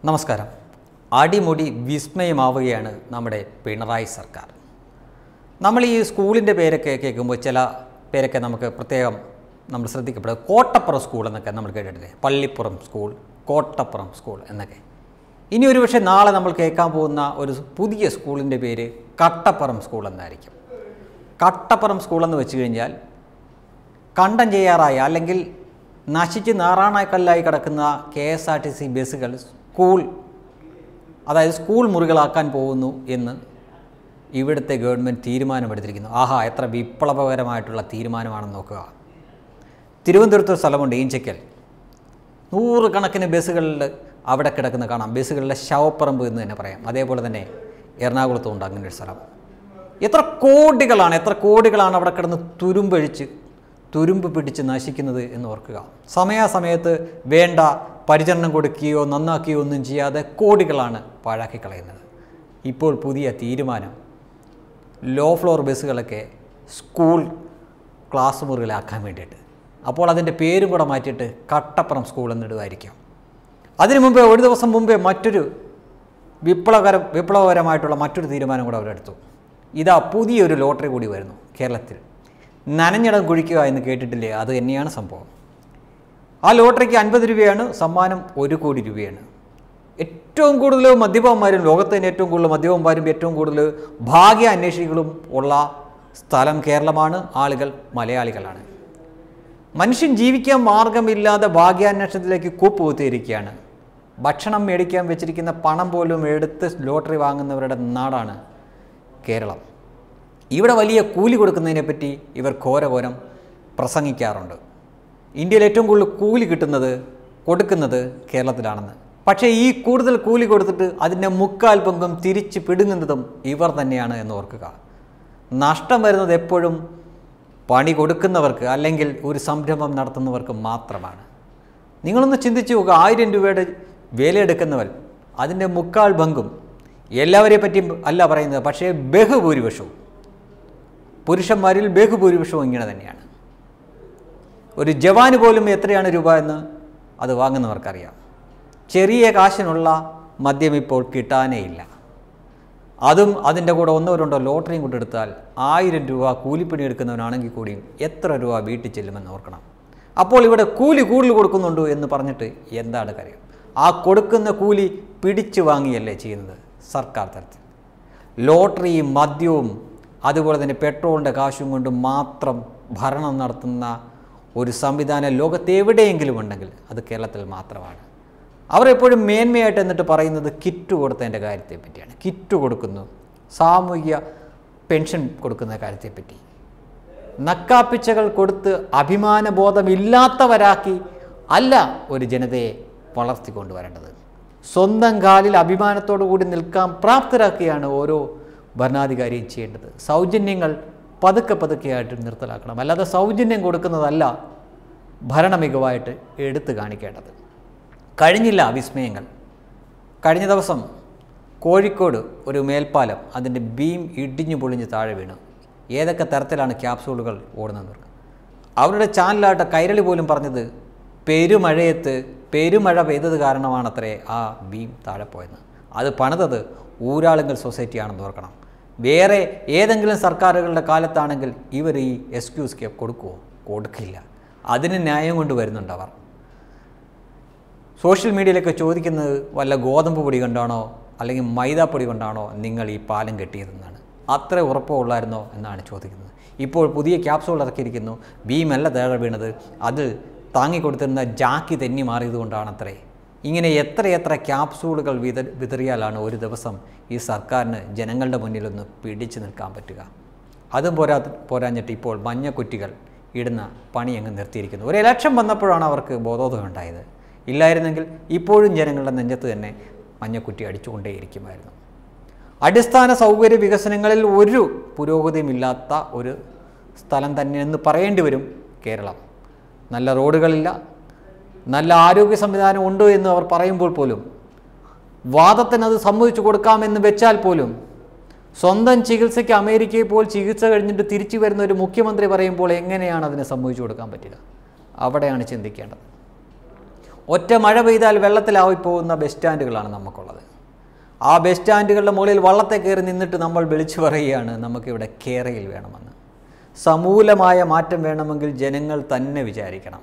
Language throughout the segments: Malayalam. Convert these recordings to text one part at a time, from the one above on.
നമസ്കാരം അടിമുടി വിസ്മയമാവുകയാണ് നമ്മുടെ പിണറായി സർക്കാർ നമ്മൾ ഈ സ്കൂളിൻ്റെ പേരൊക്കെ കേൾക്കുമ്പോൾ ചില പേരൊക്കെ നമുക്ക് പ്രത്യേകം നമ്മൾ ശ്രദ്ധിക്കപ്പെടുക കോട്ടപ്പുറം സ്കൂൾ എന്നൊക്കെ നമ്മൾ കേട്ടിട്ടില്ലേ പള്ളിപ്പുറം സ്കൂൾ കോട്ടപ്പുറം സ്കൂൾ എന്നൊക്കെ ഇനി ഒരു പക്ഷേ നാളെ നമ്മൾ കേൾക്കാൻ പോകുന്ന ഒരു പുതിയ സ്കൂളിൻ്റെ പേര് കട്ടപ്പുറം സ്കൂൾ എന്നായിരിക്കും കട്ടപ്പുറം സ്കൂൾ എന്ന് വെച്ച് കഴിഞ്ഞാൽ കണ്ടം ചെയ്യാറായ അല്ലെങ്കിൽ നശിച്ച് നാറാണക്കല്ലായി കിടക്കുന്ന K S R T C ബസ്സുകൾ സ്കൂൾ അതായത് സ്കൂൾ മുറികളാക്കാൻ പോകുന്നു എന്ന് ഇവിടുത്തെ ഗവൺമെൻറ് തീരുമാനമെടുത്തിരിക്കുന്നു ആഹാ എത്ര വിപ്ലവകരമായിട്ടുള്ള തീരുമാനമാണെന്ന് നോക്കുക തിരുവനന്തപുരത്ത് ഒരു സ്ഥലമുണ്ട് ഈഞ്ചക്കൽ നൂറുകണക്കിന് ബസ്സുകളിൽ അവിടെ കിടക്കുന്ന കാണാം ബസ്സുകളിലെ ശവപ്പറമ്പ് എന്ന് തന്നെ പറയാം അതേപോലെ തന്നെ എറണാകുളത്തും ഉണ്ട് അങ്ങനെ ഒരു സ്ഥലം എത്ര കോടികളാണ് എത്ര കോടികളാണ് അവിടെ കിടന്ന് തുരുമ്പഴിച്ച് തുരുമ്പ് പിടിച്ച് നശിക്കുന്നത് എന്ന് ഓർക്കുക സമയാസമയത്ത് വേണ്ട പരിചരണം കൊടുക്കുകയോ നന്നാക്കുകയോ ഒന്നും ചെയ്യാതെ കോടികളാണ് പാഴാക്കി കളയുന്നത് ഇപ്പോൾ പുതിയ തീരുമാനം ലോ ഫ്ലോർ ബസ്സുകളൊക്കെ സ്കൂൾ ക്ലാസ് മുറികളാക്കാൻ വേണ്ടിയിട്ട് അപ്പോൾ അതിൻ്റെ പേരും കൂടെ മാറ്റിയിട്ട് കട്ടപ്പുറം സ്കൂൾ എന്നിടുമായിരിക്കാം അതിനു മുമ്പേ ഒരു ദിവസം മുമ്പേ മറ്റൊരു വിപ്ലവകര വിപ്ലവകരമായിട്ടുള്ള മറ്റൊരു തീരുമാനം കൂടെ അവരെടുത്തു ഇതാ പുതിയൊരു ലോട്ടറി കൂടി വരുന്നു കേരളത്തിൽ നനഞ്ഞിടം കുഴിക്കുക എന്ന് കേട്ടിട്ടില്ലേ അത് തന്നെയാണ് സംഭവം ആ ലോട്ടറിക്ക് അൻപത് രൂപയാണ് സമ്മാനം ഒരു കോടി രൂപയാണ് ഏറ്റവും കൂടുതൽ മദ്യപന്മാരും ലോകത്ത് തന്നെ ഏറ്റവും കൂടുതൽ മദ്യപന്മാരും ഏറ്റവും കൂടുതൽ ഭാഗ്യ അന്വേഷികളും ഉള്ള സ്ഥലം കേരളമാണ് ആളുകൾ മലയാളികളാണ് മനുഷ്യൻ ജീവിക്കാൻ മാർഗമില്ലാതെ ഭാഗ്യാന്വേഷണത്തിലേക്ക് കൂപ്പുകുത്തിയിരിക്കുകയാണ് ഭക്ഷണം മേടിക്കാൻ വെച്ചിരിക്കുന്ന പണം പോലും എടുത്ത് ലോട്ടറി വാങ്ങുന്നവരുടെ നാടാണ് കേരളം ഇവിടെ വലിയ കൂലി കൊടുക്കുന്നതിനെപ്പറ്റി ഇവർ ഘോരഘോരം പ്രസംഗിക്കാറുണ്ട് ഇന്ത്യയിൽ ഏറ്റവും കൂടുതൽ കൂലി കിട്ടുന്നത് കൊടുക്കുന്നത് കേരളത്തിലാണെന്ന് പക്ഷേ ഈ കൂടുതൽ കൂലി കൊടുത്തിട്ട് അതിൻ്റെ മുക്കാൽ പങ്കും തിരിച്ച് പിടുങ്ങുന്നതും ഇവർ തന്നെയാണ് എന്ന് ഓർക്കുക നഷ്ടം വരുന്നത് എപ്പോഴും പണി കൊടുക്കുന്നവർക്ക് അല്ലെങ്കിൽ ഒരു സംരംഭം നടത്തുന്നവർക്ക് മാത്രമാണ് നിങ്ങളൊന്ന് ചിന്തിച്ചു നോക്കുക ആയിരം രൂപയുടെ വിലയെടുക്കുന്നവൻ അതിൻ്റെ മുക്കാൽ പങ്കും എല്ലാവരെ പറ്റിയും അല്ല പറയുന്നത് പക്ഷേ ബഹുഭൂരിപക്ഷവും പുരുഷന്മാരിൽ ബഹുഭൂരിപക്ഷവും ഇങ്ങനെ തന്നെയാണ് ഒരു ജവാന് പോലും എത്രയാണ് രൂപ എന്ന് അത് വാങ്ങുന്നവർക്കറിയാം ചെറിയ കാശിനുള്ള മദ്യം ഇപ്പോൾ കിട്ടാനേ ഇല്ല അതും അതിൻ്റെ കൂടെ ഒന്നോ രണ്ടോ ലോട്ടറിയും കൂടെ എടുത്താൽ ആയിരം രൂപ കൂലിപ്പണി എടുക്കുന്നവനാണെങ്കിൽ കൂടിയും എത്ര രൂപ വീട്ടിൽ ചെല്ലുമെന്ന് ഓർക്കണം അപ്പോൾ ഇവിടെ കൂലി കൂടുതൽ കൊടുക്കുന്നുണ്ടോ എന്ന് പറഞ്ഞിട്ട് എന്താണ് കാര്യം ആ കൊടുക്കുന്ന കൂലി പിടിച്ചു വാങ്ങിയല്ലേ ചെയ്യുന്നത് സർക്കാർ തലത്തിൽ ലോട്ടറിയും മദ്യവും അതുപോലെ തന്നെ പെട്രോളിൻ്റെ കാശും കൊണ്ട് മാത്രം ഭരണം നടത്തുന്ന ഒരു സംവിധാനം ലോകത്ത് എവിടെയെങ്കിലും ഉണ്ടെങ്കിൽ അത് കേരളത്തിൽ മാത്രമാണ് അവർ എപ്പോഴും മേന്മയായിട്ട് എന്നിട്ട് പറയുന്നത് കിറ്റ് കൊടുത്തതിൻ്റെ കാര്യത്തെ പറ്റിയാണ് കിറ്റ് കൊടുക്കുന്നു സാമൂഹിക പെൻഷൻ കൊടുക്കുന്ന കാര്യത്തെപ്പറ്റി നക്കാപ്പിച്ചകൾ കൊടുത്ത് അഭിമാനബോധമില്ലാത്തവരാക്കി അല്ല ഒരു ജനതയെ വളർത്തിക്കൊണ്ടുവരേണ്ടത് സ്വന്തം കാലിൽ അഭിമാനത്തോടു കൂടി നിൽക്കാൻ പ്രാപ്തരാക്കുകയാണ് ഓരോ ഭരണാധികാരിയും ചെയ്യേണ്ടത് സൗജന്യങ്ങൾ പതുക്കെ പതുക്കെയായിട്ട് നിർത്തലാക്കണം അല്ലാതെ സൗജന്യം കൊടുക്കുന്നതല്ല ഭരണമികവായിട്ട് എടുത്തു കാണിക്കേണ്ടത് കഴിഞ്ഞില്ല വിസ്മയങ്ങൾ കഴിഞ്ഞ ദിവസം കോഴിക്കോട് ഒരു മേൽപ്പാലം അതിൻ്റെ ബീം ഇടിഞ്ഞു പൊളിഞ്ഞ് താഴെ വീണു ഏതൊക്കെ തരത്തിലാണ് ക്യാപ്സൂളുകൾ ഓടുന്നത് അവരുടെ ചാനലായിട്ട് കൈരളി പോലും പറഞ്ഞത് പെരുമഴയത്ത് പെരുമഴ പെയ്തത് കാരണമാണത്രേ ആ ബീം താഴെ പോയത് അത് പണിതത് ഊരാളുങ്കൽ സൊസൈറ്റിയാണെന്ന് ഓർക്കണം വേറെ ഏതെങ്കിലും സർക്കാരുകളുടെ കാലത്താണെങ്കിൽ ഇവർ ഈ എക്സ്ക്യൂസ് കെ കൊടുക്കുമോ കൊടുക്കില്ല അതിന് ന്യായം കൊണ്ട് വരുന്നുണ്ട് അവർ സോഷ്യൽ മീഡിയയിലൊക്കെ ചോദിക്കുന്നത് വല്ല ഗോതമ്പ് പൊടി കൊണ്ടാണോ അല്ലെങ്കിൽ മൈദാപ്പൊടി കൊണ്ടാണോ നിങ്ങൾ ഈ പാലം കെട്ടിയതെന്നാണ് അത്ര ഉറപ്പുള്ളായിരുന്നോ എന്നാണ് ചോദിക്കുന്നത് ഇപ്പോൾ പുതിയ ക്യാപ്സൂൾ ഇറക്കിയിരിക്കുന്നു ബീമല്ല തേഴ വീണത് അത് താങ്ങിക്കൊടുത്തിരുന്ന ജാക്കി തെന്നി മാറിയത് കൊണ്ടാണത്രേ ഇങ്ങനെ എത്രയെത്ര ക്യാപ്സൂളുകൾ വിത വിതറിയാലാണ് ഒരു ദിവസം ഈ സർക്കാരിന് ജനങ്ങളുടെ മുന്നിലൊന്ന് പിടിച്ചു നിൽക്കാൻ പറ്റുക അതും പോരാ പോരാഞ്ഞിട്ട് ഇപ്പോൾ മഞ്ഞക്കുറ്റികൾ ഇടുന്ന പണി അങ്ങ് നിർത്തിയിരിക്കുന്നു ഒരു ഇലക്ഷൻ വന്നപ്പോഴാണ് അവർക്ക് ബോധോദയം ഉണ്ടായത് ഇല്ലായിരുന്നെങ്കിൽ ഇപ്പോഴും ജനങ്ങളുടെ നെഞ്ചത്ത് തന്നെ മഞ്ഞക്കുറ്റി അടിച്ചുകൊണ്ടേയിരിക്കുമായിരുന്നു അടിസ്ഥാന സൗകര്യ വികസനങ്ങളിൽ ഒരു പുരോഗതിയുമില്ലാത്ത ഒരു സ്ഥലം തന്നെ എന്ന് പറയേണ്ടി വരും കേരളം നല്ല റോഡുകളില്ല നല്ല ആരോഗ്യ സംവിധാനം ഉണ്ട് എന്ന് അവർ പറയുമ്പോൾ പോലും വാദത്തിന് അത് സമ്മതിച്ചു കൊടുക്കാമെന്ന് വെച്ചാൽ പോലും സ്വന്തം ചികിത്സയ്ക്ക് അമേരിക്കയിൽ പോൽ ചികിത്സ കഴിഞ്ഞിട്ട് തിരിച്ചു വരുന്ന ഒരു മുഖ്യമന്ത്രി പറയുമ്പോൾ എങ്ങനെയാണ് അതിനെ സമ്മതിച്ചു കൊടുക്കാൻ പറ്റുക അവിടെയാണ് ചിന്തിക്കേണ്ടത് ഒറ്റ മഴ പെയ്താൽ വെള്ളത്തിലായി പോകുന്ന ബസ് സ്റ്റാൻഡുകളാണ് നമുക്കുള്ളത് ആ ബസ് സ്റ്റാൻഡുകളുടെ മുകളിൽ വള്ളത്തെ കയറി നിന്നിട്ട് നമ്മൾ വിളിച്ചു പറയുകയാണ് നമുക്കിവിടെ കേരയിൽ വേണമെന്ന് സമൂലമായ മാറ്റം വേണമെങ്കിൽ ജനങ്ങൾ തന്നെ വിചാരിക്കണം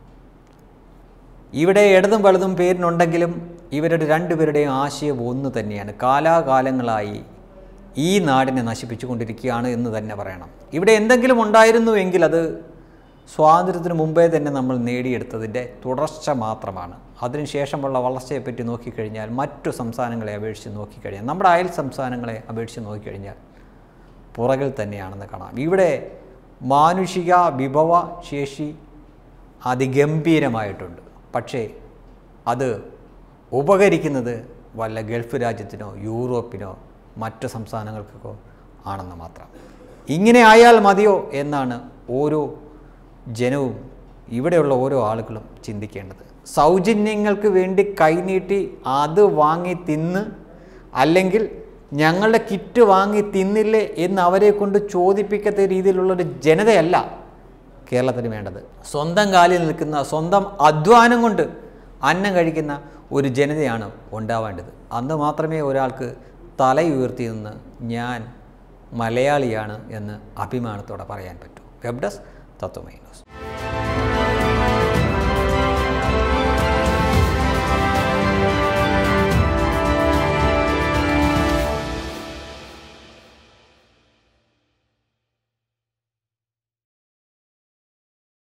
ഇവിടെ ഇടതും വലതും പേരിനുണ്ടെങ്കിലും ഇവരുടെ രണ്ടുപേരുടെയും ആശയം ഒന്ന് തന്നെയാണ് കാലാകാലങ്ങളായി ഈ നാടിനെ നശിപ്പിച്ചുകൊണ്ടിരിക്കുകയാണ് എന്ന് തന്നെ പറയണം ഇവിടെ എന്തെങ്കിലും ഉണ്ടായിരുന്നു എങ്കിൽ അത് സ്വാതന്ത്ര്യത്തിന് മുമ്പേ തന്നെ നമ്മൾ നേടിയെടുത്തതിൻ്റെ തുടർച്ച മാത്രമാണ് അതിനുശേഷമുള്ള വളർച്ചയെപ്പറ്റി നോക്കിക്കഴിഞ്ഞാൽ മറ്റു സംസ്ഥാനങ്ങളെ അപേക്ഷിച്ച് നോക്കിക്കഴിഞ്ഞാൽ നമ്മുടെ അയൽ സംസ്ഥാനങ്ങളെ അപേക്ഷിച്ച് നോക്കിക്കഴിഞ്ഞാൽ പുറകിൽ തന്നെയാണെന്ന് കാണാം ഇവിടെ മാനുഷിക വിഭവ ശേഷി അതിഗംഭീരമായിട്ടുണ്ട് പക്ഷേ അത് ഉപകരിക്കുന്നത് വല്ല ഗൾഫ് രാജ്യത്തിനോ യൂറോപ്പിനോ മറ്റു സംസ്ഥാനങ്ങൾക്കോ ആണെന്ന് മാത്രം ഇങ്ങനെ ആയാൽ മതിയോ എന്നാണ് ഓരോ ജനവും ഇവിടെയുള്ള ഓരോ ആളുകളും ചിന്തിക്കേണ്ടത് സൗജന്യങ്ങൾക്ക് വേണ്ടി കൈനീട്ടി അത് വാങ്ങി തിന്ന് അല്ലെങ്കിൽ ഞങ്ങളുടെ കിറ്റ് വാങ്ങി തിന്നില്ലേ എന്ന് അവരെ കൊണ്ട് ചോദിപ്പിക്കത്ത രീതിയിലുള്ളൊരു ജനതയല്ല കേരളത്തിന് വേണ്ടത് സ്വന്തം കാലിൽ നിൽക്കുന്ന സ്വന്തം അധ്വാനം കൊണ്ട് അന്നം കഴിക്കുന്ന ഒരു ജനതയാണ് ഉണ്ടാവേണ്ടത് അന്ന് മാത്രമേ ഒരാൾക്ക് തലയുയർത്തി നിന്ന് ഞാൻ മലയാളിയാണ് എന്ന് അഭിമാനത്തോടെ പറയാൻ പറ്റൂ വെബ് ഡെസ്ക് തത്വമൈ ന്യൂസ്